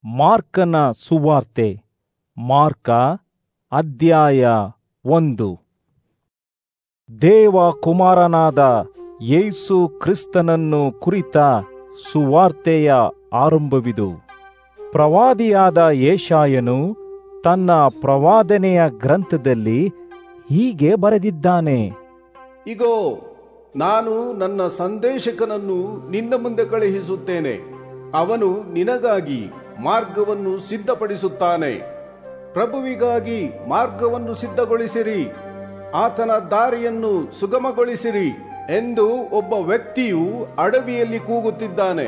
ಮಾರ್ಕನ ಸುವಾರ್ತೆ ಮಾರ್ಕ ಅಧ್ಯಾಯ ಒಂದು ದೇವ ಕುಮಾರನಾದ ಯೇಸು ಕ್ರಿಸ್ತನನ್ನು ಕುರಿತ ಸುವಾರ್ತೆಯ ಆರಂಭವಿದು ಪ್ರವಾದಿಯಾದ ಯೇಷಾಯನು ತನ್ನ ಪ್ರವಾದನೆಯ ಗ್ರಂಥದಲ್ಲಿ ಹೀಗೆ ಬರೆದಿದ್ದಾನೆ ಇಗೋ ನಾನು ನನ್ನ ಸಂದೇಶಕನನ್ನು ನಿನ್ನ ಮುಂದೆ ಕಳುಹಿಸುತ್ತೇನೆ ಅವನು ನಿನಗಾಗಿ ಮಾರ್ಗವನ್ನು ಸಿದ್ಧಪಡಿಸುತ್ತಾನೆ ಪ್ರಭುವಿಗಾಗಿ ಮಾರ್ಗವನ್ನು ಸಿದ್ಧಗೊಳಿಸಿರಿ ಆತನ ದಾರಿಯನ್ನು ಸುಗಮಗೊಳಿಸಿರಿ ಎಂದು ಒಬ್ಬ ವ್ಯಕ್ತಿಯು ಅಡವಿಯಲ್ಲಿ ಕೂಗುತ್ತಿದ್ದಾನೆ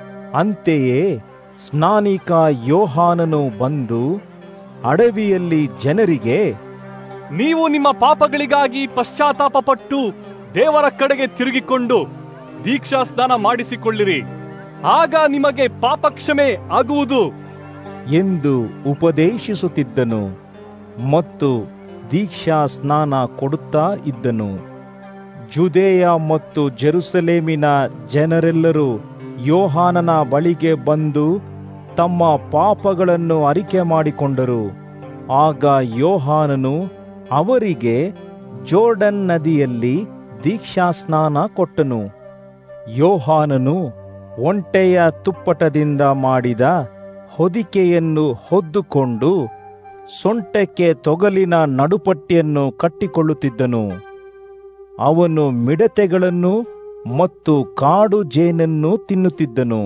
ಅಂತೆಯೇ ಸ್ನಾನಿಕ ಯೋಹಾನನು ಬಂದು ಅಡವಿಯಲ್ಲಿ ಜನರಿಗೆ ನೀವು ನಿಮ್ಮ ಪಾಪಗಳಿಗಾಗಿ ಪಶ್ಚಾತ್ತಾಪಪಟ್ಟು ದೇವರ ಕಡೆಗೆ ತಿರುಗಿಕೊಂಡು ದೀಕ್ಷಾ ಸ್ನಾನ ಮಾಡಿಸಿಕೊಳ್ಳಿರಿ ಆಗ ನಿಮಗೆ ಪಾಪಕ್ಷಮೆ ಆಗುವುದು ಎಂದು ಉಪದೇಶಿಸುತ್ತಿದ್ದನು ಮತ್ತು ದೀಕ್ಷಾ ಸ್ನಾನ ಕೊಡುತ್ತಾ ಇದ್ದನು ಜುದೇಯ ಮತ್ತು ಜೆರುಸಲೇಮಿನ ಜನರೆಲ್ಲರೂ ಯೋಹಾನನ ಬಳಿಗೆ ಬಂದು ತಮ್ಮ ಪಾಪಗಳನ್ನು ಅರಿಕೆ ಮಾಡಿಕೊಂಡರು ಆಗ ಯೋಹಾನನು ಅವರಿಗೆ ಜೋರ್ಡನ್ ನದಿಯಲ್ಲಿ ದೀಕ್ಷಾಸ್ನಾನ ಕೊಟ್ಟನು ಯೋಹಾನನು ಒಂಟೆಯ ತುಪ್ಪಟದಿಂದ ಮಾಡಿದ ಹೊದಿಕೆಯನ್ನು ಹೊದ್ದುಕೊಂಡು ಸೊಂಟಕ್ಕೆ ತೊಗಲಿನ ನಡುಪಟ್ಟಿಯನ್ನು ಕಟ್ಟಿಕೊಳ್ಳುತ್ತಿದ್ದನು ಅವನು ಮಿಡತೆಗಳನ್ನು ಮತ್ತು ಕಾಡು ಜೇನನ್ನು ತಿನ್ನುತ್ತಿದ್ದನು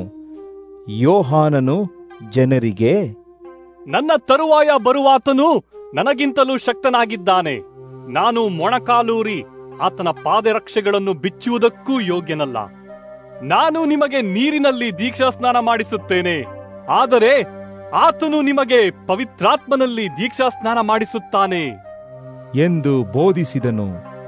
ಯೋಹಾನನು ಜನರಿಗೆ ನನ್ನ ತರುವಾಯ ಬರುವಾತನು ನನಗಿಂತಲೂ ಶಕ್ತನಾಗಿದ್ದಾನೆ ನಾನು ಮೊಣಕಾಲೂರಿ ಆತನ ಪಾದರಕ್ಷೆಗಳನ್ನು ಬಿಚ್ಚುವುದಕ್ಕೂ ಯೋಗ್ಯನಲ್ಲ ನಾನು ನಿಮಗೆ ನೀರಿನಲ್ಲಿ ದೀಕ್ಷಾ ಸ್ನಾನ ಮಾಡಿಸುತ್ತೇನೆ ಆದರೆ ಆತನು ನಿಮಗೆ ಪವಿತ್ರಾತ್ಮನಲ್ಲಿ ದೀಕ್ಷಾ ಸ್ನಾನ ಮಾಡಿಸುತ್ತಾನೆ ಎಂದು ಬೋಧಿಸಿದನು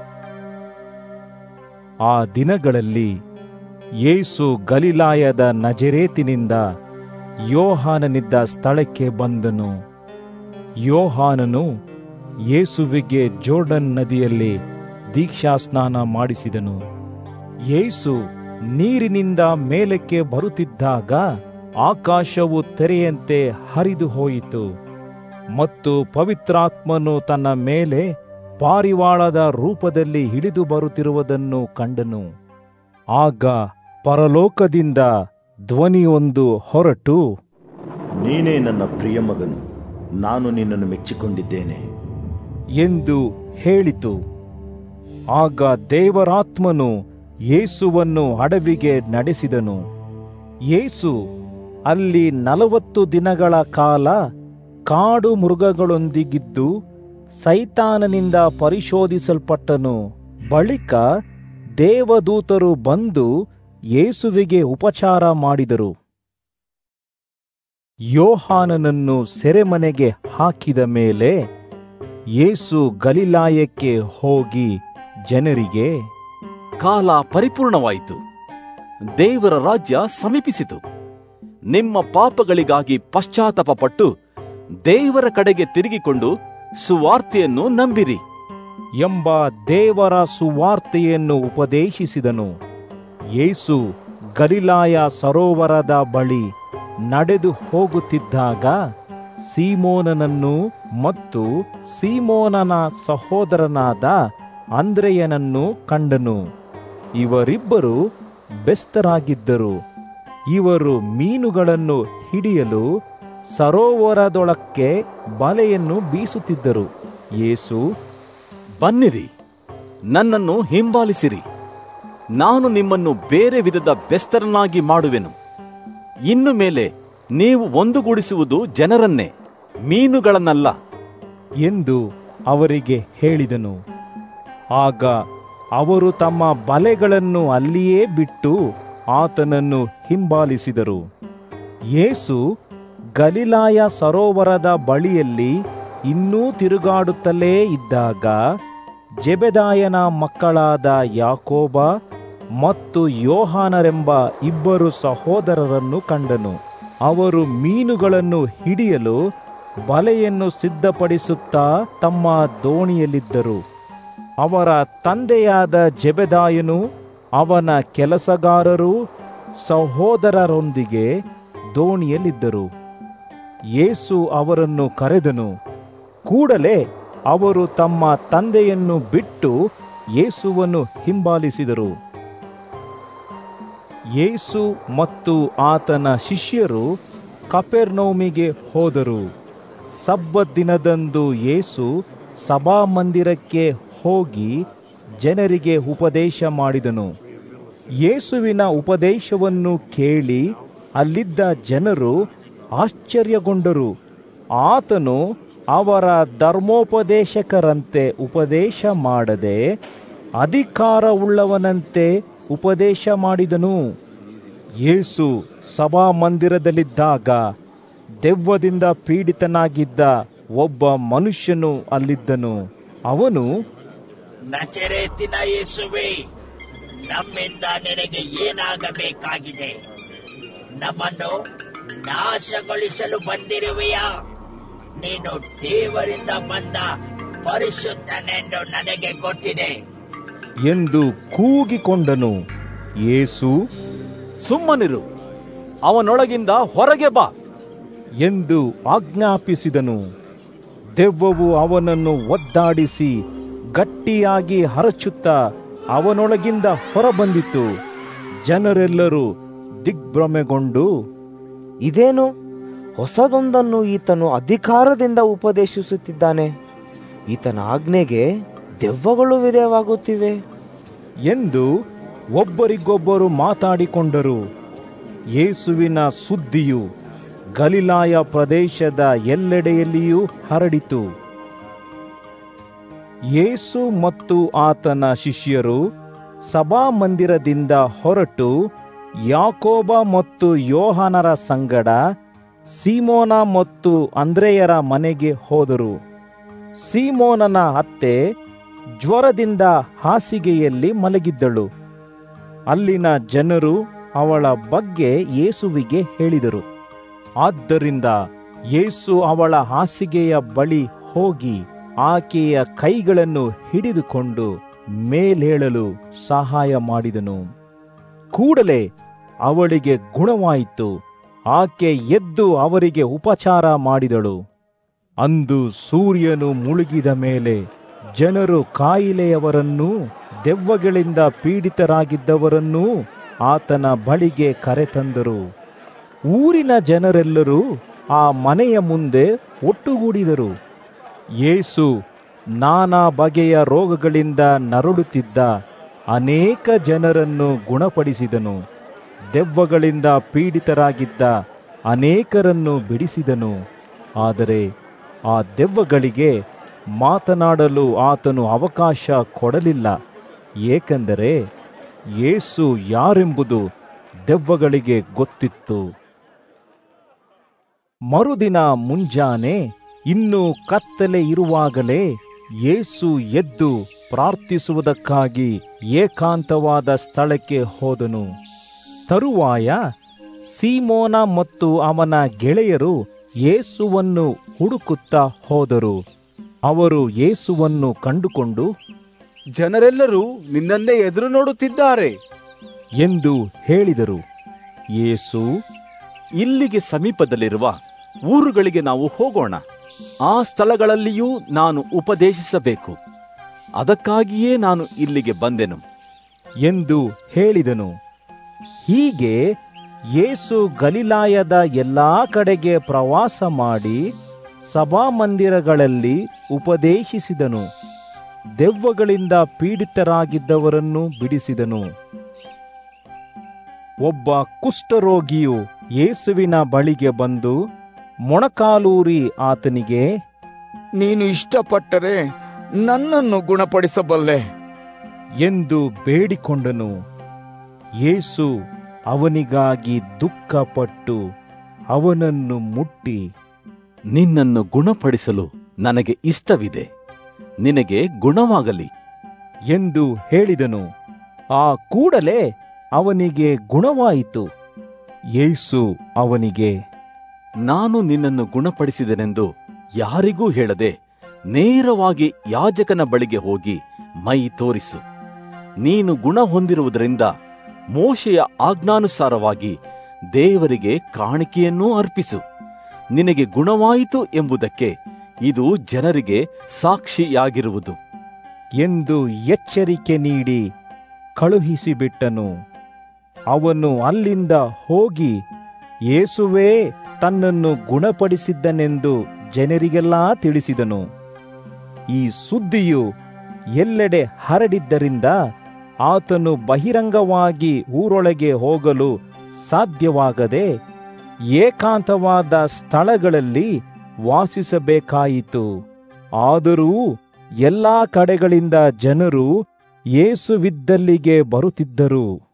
ಆ ದಿನಗಳಲ್ಲಿ ಯೇಸು ಗಲಿಲಾಯದ ನಜರೇತಿನಿಂದ ಯೋಹಾನನಿದ್ದ ಸ್ಥಳಕ್ಕೆ ಬಂದನು ಯೋಹಾನನು ಯೇಸುವಿಗೆ ಜೋರ್ಡನ್ ನದಿಯಲ್ಲಿ ದೀಕ್ಷಾಸ್ನಾನ ಮಾಡಿಸಿದನು ಯೇಸು ನೀರಿನಿಂದ ಮೇಲಕ್ಕೆ ಬರುತ್ತಿದ್ದಾಗ ಆಕಾಶವು ತೆರೆಯಂತೆ ಹರಿದು ಹೋಯಿತು ಮತ್ತು ಪವಿತ್ರಾತ್ಮನು ತನ್ನ ಮೇಲೆ ಪಾರಿವಾಳದ ರೂಪದಲ್ಲಿ ಹಿಡಿದು ಬರುತ್ತಿರುವುದನ್ನು ಕಂಡನು ಆಗ ಪರಲೋಕದಿಂದ ಧ್ವನಿಯೊಂದು ಹೊರಟು ನೀನೇ ನನ್ನ ಪ್ರಿಯ ಮಗನು ನಾನು ನಿನ್ನನ್ನು ಮೆಚ್ಚಿಕೊಂಡಿದ್ದೇನೆ ಎಂದು ಹೇಳಿತು ಆಗ ದೇವರಾತ್ಮನು ಯೇಸುವನ್ನು ಅಡವಿಗೆ ನಡೆಸಿದನು ಯೇಸು ಅಲ್ಲಿ ನಲವತ್ತು ದಿನಗಳ ಕಾಲ ಕಾಡು ಮೃಗಗಳೊಂದಿಗಿದ್ದು ಸೈತಾನನಿಂದ ಪರಿಶೋಧಿಸಲ್ಪಟ್ಟನು ಬಳಿಕ ದೇವದೂತರು ಬಂದು ಯೇಸುವಿಗೆ ಉಪಚಾರ ಮಾಡಿದರು ಯೋಹಾನನನ್ನು ಸೆರೆಮನೆಗೆ ಹಾಕಿದ ಮೇಲೆ ಯೇಸು ಗಲಿಲಾಯಕ್ಕೆ ಹೋಗಿ ಜನರಿಗೆ ಕಾಲ ಪರಿಪೂರ್ಣವಾಯಿತು ದೇವರ ರಾಜ್ಯ ಸಮೀಪಿಸಿತು ನಿಮ್ಮ ಪಾಪಗಳಿಗಾಗಿ ಪಶ್ಚಾತ್ತಾಪಪಟ್ಟು ದೇವರ ಕಡೆಗೆ ತಿರುಗಿಕೊಂಡು ಸುವಾರ್ತೆಯನ್ನು ನಂಬಿರಿ ಎಂಬ ದೇವರ ಸುವಾರ್ತೆಯನ್ನು ಉಪದೇಶಿಸಿದನು ಯೇಸು ಗಲಿಲಾಯ ಸರೋವರದ ಬಳಿ ನಡೆದು ಹೋಗುತ್ತಿದ್ದಾಗ ಸೀಮೋನನನ್ನು ಮತ್ತು ಸೀಮೋನನ ಸಹೋದರನಾದ ಅಂದ್ರೆಯನನ್ನು ಕಂಡನು ಇವರಿಬ್ಬರು ಬೆಸ್ತರಾಗಿದ್ದರು ಇವರು ಮೀನುಗಳನ್ನು ಹಿಡಿಯಲು ಸರೋವರದೊಳಕ್ಕೆ ಬಲೆಯನ್ನು ಬೀಸುತ್ತಿದ್ದರು ಯೇಸು ಬನ್ನಿರಿ ನನ್ನನ್ನು ಹಿಂಬಾಲಿಸಿರಿ ನಾನು ನಿಮ್ಮನ್ನು ಬೇರೆ ವಿಧದ ಬೆಸ್ತರನ್ನಾಗಿ ಮಾಡುವೆನು ಇನ್ನು ಮೇಲೆ ನೀವು ಒಂದುಗೂಡಿಸುವುದು ಜನರನ್ನೇ ಮೀನುಗಳನ್ನಲ್ಲ ಎಂದು ಅವರಿಗೆ ಹೇಳಿದನು ಆಗ ಅವರು ತಮ್ಮ ಬಲೆಗಳನ್ನು ಅಲ್ಲಿಯೇ ಬಿಟ್ಟು ಆತನನ್ನು ಹಿಂಬಾಲಿಸಿದರು ಯೇಸು ಗಲಿಲಾಯ ಸರೋವರದ ಬಳಿಯಲ್ಲಿ ಇನ್ನೂ ತಿರುಗಾಡುತ್ತಲೇ ಇದ್ದಾಗ ಜೆಬೆದಾಯನ ಮಕ್ಕಳಾದ ಯಾಕೋಬ ಮತ್ತು ಯೋಹಾನರೆಂಬ ಇಬ್ಬರು ಸಹೋದರರನ್ನು ಕಂಡನು ಅವರು ಮೀನುಗಳನ್ನು ಹಿಡಿಯಲು ಬಲೆಯನ್ನು ಸಿದ್ಧಪಡಿಸುತ್ತಾ ತಮ್ಮ ದೋಣಿಯಲ್ಲಿದ್ದರು ಅವರ ತಂದೆಯಾದ ಜೆಬೆದಾಯನು ಅವನ ಕೆಲಸಗಾರರು ಸಹೋದರರೊಂದಿಗೆ ದೋಣಿಯಲ್ಲಿದ್ದರು ಯೇಸು ಅವರನ್ನು ಕರೆದನು ಕೂಡಲೇ ಅವರು ತಮ್ಮ ತಂದೆಯನ್ನು ಬಿಟ್ಟು ಯೇಸುವನ್ನು ಹಿಂಬಾಲಿಸಿದರು ಯೇಸು ಮತ್ತು ಆತನ ಶಿಷ್ಯರು ಕಪೆರ್ನೌಮಿಗೆ ಹೋದರು ಸಬ್ಬತ್ ದಿನದಂದು ಯೇಸು ಸಭಾಮಂದಿರಕ್ಕೆ ಹೋಗಿ ಜನರಿಗೆ ಉಪದೇಶ ಮಾಡಿದನು ಯೇಸುವಿನ ಉಪದೇಶವನ್ನು ಕೇಳಿ ಅಲ್ಲಿದ್ದ ಜನರು ಆಶ್ಚರ್ಯಗೊಂಡರು ಆತನು ಅವರ ಧರ್ಮೋಪದೇಶಕರಂತೆ ಉಪದೇಶ ಮಾಡದೆ ಅಧಿಕಾರವುಳ್ಳವನಂತೆ ಉಪದೇಶ ಮಾಡಿದನು ಯೇಸು ಸಭಾಮಂದಿರದಲ್ಲಿದ್ದಾಗ ದೆವ್ವದಿಂದ ಪೀಡಿತನಾಗಿದ್ದ ಒಬ್ಬ ಮನುಷ್ಯನು ಅಲ್ಲಿದ್ದನು ಅವನು ನಚರೇತಿನ ಯೇಸುವೆ ನಮ್ಮಿಂದ ನಿನಗೆ ಏನಾಗಬೇಕಾಗಿದೆ ನಮ್ಮನ್ನು ನಾಶಗೊಳಿಸಲು ಬಂದಿರುವೆಯಾ ನೀನು ದೇವರಿಂದ ಬಂದ ಪರಿಶುದ್ಧನೆಂದು ನನಗೆ ಗೊತ್ತಿದೆ ಎಂದು ಕೂಗಿಕೊಂಡನು ಯೇಸು ಸುಮ್ಮನಿರು ಅವನೊಳಗಿಂದ ಹೊರಗೆ ಬಾ ಎಂದು ಆಜ್ಞಾಪಿಸಿದನು ದೆವ್ವವು ಅವನನ್ನು ಒದ್ದಾಡಿಸಿ ಗಟ್ಟಿಯಾಗಿ ಹರಚುತ್ತಾ ಅವನೊಳಗಿಂದ ಹೊರಬಂದಿತು ಜನರೆಲ್ಲರೂ ದಿಗ್ಭ್ರಮೆಗೊಂಡು ಇದೇನು ಹೊಸದೊಂದನ್ನು ಈತನು ಅಧಿಕಾರದಿಂದ ಉಪದೇಶಿಸುತ್ತಿದ್ದಾನೆ ಈತನ ಆಜ್ಞೆಗೆ ದೆವ್ವಗಳು ವಿಧೇಯವಾಗುತ್ತಿವೆ ಎಂದು ಒಬ್ಬರಿಗೊಬ್ಬರು ಮಾತಾಡಿಕೊಂಡರು ಯೇಸುವಿನ ಸುದ್ದಿಯು ಗಲಿಲಾಯ ಪ್ರದೇಶದ ಎಲ್ಲೆಡೆಯಲ್ಲಿಯೂ ಹರಡಿತು ಯೇಸು ಮತ್ತು ಆತನ ಶಿಷ್ಯರು ಸಭಾಮಂದಿರದಿಂದ ಹೊರಟು ಯಾಕೋಬ ಮತ್ತು ಯೋಹಾನರ ಸಂಗಡ ಸೀಮೋನ ಮತ್ತು ಅಂದ್ರೆಯರ ಮನೆಗೆ ಹೋದರು ಸೀಮೋನನ ಅತ್ತೆ ಜ್ವರದಿಂದ ಹಾಸಿಗೆಯಲ್ಲಿ ಮಲಗಿದ್ದಳು ಅಲ್ಲಿನ ಜನರು ಅವಳ ಬಗ್ಗೆ ಯೇಸುವಿಗೆ ಹೇಳಿದರು ಆದ್ದರಿಂದ ಯೇಸು ಅವಳ ಹಾಸಿಗೆಯ ಬಳಿ ಹೋಗಿ ಆಕೆಯ ಕೈಗಳನ್ನು ಹಿಡಿದುಕೊಂಡು ಮೇಲೇಳಲು ಸಹಾಯ ಮಾಡಿದನು ಕೂಡಲೇ ಅವಳಿಗೆ ಗುಣವಾಯಿತು ಆಕೆ ಎದ್ದು ಅವರಿಗೆ ಉಪಚಾರ ಮಾಡಿದಳು ಅಂದು ಸೂರ್ಯನು ಮುಳುಗಿದ ಮೇಲೆ ಜನರು ಕಾಯಿಲೆಯವರನ್ನೂ ದೆವ್ವಗಳಿಂದ ಪೀಡಿತರಾಗಿದ್ದವರನ್ನೂ ಆತನ ಬಳಿಗೆ ಕರೆತಂದರು ಊರಿನ ಜನರೆಲ್ಲರೂ ಆ ಮನೆಯ ಮುಂದೆ ಒಟ್ಟುಗೂಡಿದರು ಯೇಸು ನಾನಾ ಬಗೆಯ ರೋಗಗಳಿಂದ ನರಳುತ್ತಿದ್ದ ಅನೇಕ ಜನರನ್ನು ಗುಣಪಡಿಸಿದನು ದೆವ್ವಗಳಿಂದ ಪೀಡಿತರಾಗಿದ್ದ ಅನೇಕರನ್ನು ಬಿಡಿಸಿದನು ಆದರೆ ಆ ದೆವ್ವಗಳಿಗೆ ಮಾತನಾಡಲು ಆತನು ಅವಕಾಶ ಕೊಡಲಿಲ್ಲ ಏಕೆಂದರೆ ಯೇಸು ಯಾರೆಂಬುದು ದೆವ್ವಗಳಿಗೆ ಗೊತ್ತಿತ್ತು ಮರುದಿನ ಮುಂಜಾನೆ ಇನ್ನೂ ಕತ್ತಲೆ ಇರುವಾಗಲೇ ಯೇಸು ಎದ್ದು ಪ್ರಾರ್ಥಿಸುವುದಕ್ಕಾಗಿ ಏಕಾಂತವಾದ ಸ್ಥಳಕ್ಕೆ ಹೋದನು ತರುವಾಯ ಸೀಮೋನ ಮತ್ತು ಅವನ ಗೆಳೆಯರು ಯೇಸುವನ್ನು ಹುಡುಕುತ್ತಾ ಹೋದರು ಅವರು ಯೇಸುವನ್ನು ಕಂಡುಕೊಂಡು ಜನರೆಲ್ಲರೂ ನಿನ್ನನ್ನೇ ಎದುರು ನೋಡುತ್ತಿದ್ದಾರೆ ಎಂದು ಹೇಳಿದರು ಯೇಸು ಇಲ್ಲಿಗೆ ಸಮೀಪದಲ್ಲಿರುವ ಊರುಗಳಿಗೆ ನಾವು ಹೋಗೋಣ ಆ ಸ್ಥಳಗಳಲ್ಲಿಯೂ ನಾನು ಉಪದೇಶಿಸಬೇಕು ಅದಕ್ಕಾಗಿಯೇ ನಾನು ಇಲ್ಲಿಗೆ ಬಂದೆನು ಎಂದು ಹೇಳಿದನು ಹೀಗೆ ಯೇಸು ಗಲಿಲಾಯದ ಎಲ್ಲಾ ಕಡೆಗೆ ಪ್ರವಾಸ ಮಾಡಿ ಸಭಾಮಂದಿರಗಳಲ್ಲಿ ಉಪದೇಶಿಸಿದನು ದೆವ್ವಗಳಿಂದ ಪೀಡಿತರಾಗಿದ್ದವರನ್ನು ಬಿಡಿಸಿದನು ಒಬ್ಬ ಕುಷ್ಠರೋಗಿಯು ಯೇಸುವಿನ ಬಳಿಗೆ ಬಂದು ಮೊಣಕಾಲೂರಿ ಆತನಿಗೆ ನೀನು ಇಷ್ಟಪಟ್ಟರೆ ನನ್ನನ್ನು ಗುಣಪಡಿಸಬಲ್ಲೆ ಎಂದು ಬೇಡಿಕೊಂಡನು ಯೇಸು ಅವನಿಗಾಗಿ ದುಃಖಪಟ್ಟು ಅವನನ್ನು ಮುಟ್ಟಿ ನಿನ್ನನ್ನು ಗುಣಪಡಿಸಲು ನನಗೆ ಇಷ್ಟವಿದೆ ನಿನಗೆ ಗುಣವಾಗಲಿ ಎಂದು ಹೇಳಿದನು ಆ ಕೂಡಲೇ ಅವನಿಗೆ ಗುಣವಾಯಿತು ಯೇಸು ಅವನಿಗೆ ನಾನು ನಿನ್ನನ್ನು ಗುಣಪಡಿಸಿದೆನೆಂದು ಯಾರಿಗೂ ಹೇಳದೆ ನೇರವಾಗಿ ಯಾಜಕನ ಬಳಿಗೆ ಹೋಗಿ ಮೈ ತೋರಿಸು ನೀನು ಗುಣ ಹೊಂದಿರುವುದರಿಂದ ಮೋಶೆಯ ಆಜ್ಞಾನುಸಾರವಾಗಿ ದೇವರಿಗೆ ಕಾಣಿಕೆಯನ್ನೂ ಅರ್ಪಿಸು ನಿನಗೆ ಗುಣವಾಯಿತು ಎಂಬುದಕ್ಕೆ ಇದು ಜನರಿಗೆ ಸಾಕ್ಷಿಯಾಗಿರುವುದು ಎಂದು ಎಚ್ಚರಿಕೆ ನೀಡಿ ಕಳುಹಿಸಿಬಿಟ್ಟನು ಅವನು ಅಲ್ಲಿಂದ ಹೋಗಿ ಯೇಸುವೇ ತನ್ನನ್ನು ಗುಣಪಡಿಸಿದ್ದನೆಂದು ಜನರಿಗೆಲ್ಲಾ ತಿಳಿಸಿದನು ಈ ಸುದ್ದಿಯು ಎಲ್ಲೆಡೆ ಹರಡಿದ್ದರಿಂದ ಆತನು ಬಹಿರಂಗವಾಗಿ ಊರೊಳಗೆ ಹೋಗಲು ಸಾಧ್ಯವಾಗದೆ ಏಕಾಂತವಾದ ಸ್ಥಳಗಳಲ್ಲಿ ವಾಸಿಸಬೇಕಾಯಿತು ಆದರೂ ಎಲ್ಲಾ ಕಡೆಗಳಿಂದ ಜನರು ಯೇಸುವಿದ್ದಲ್ಲಿಗೆ ಬರುತ್ತಿದ್ದರು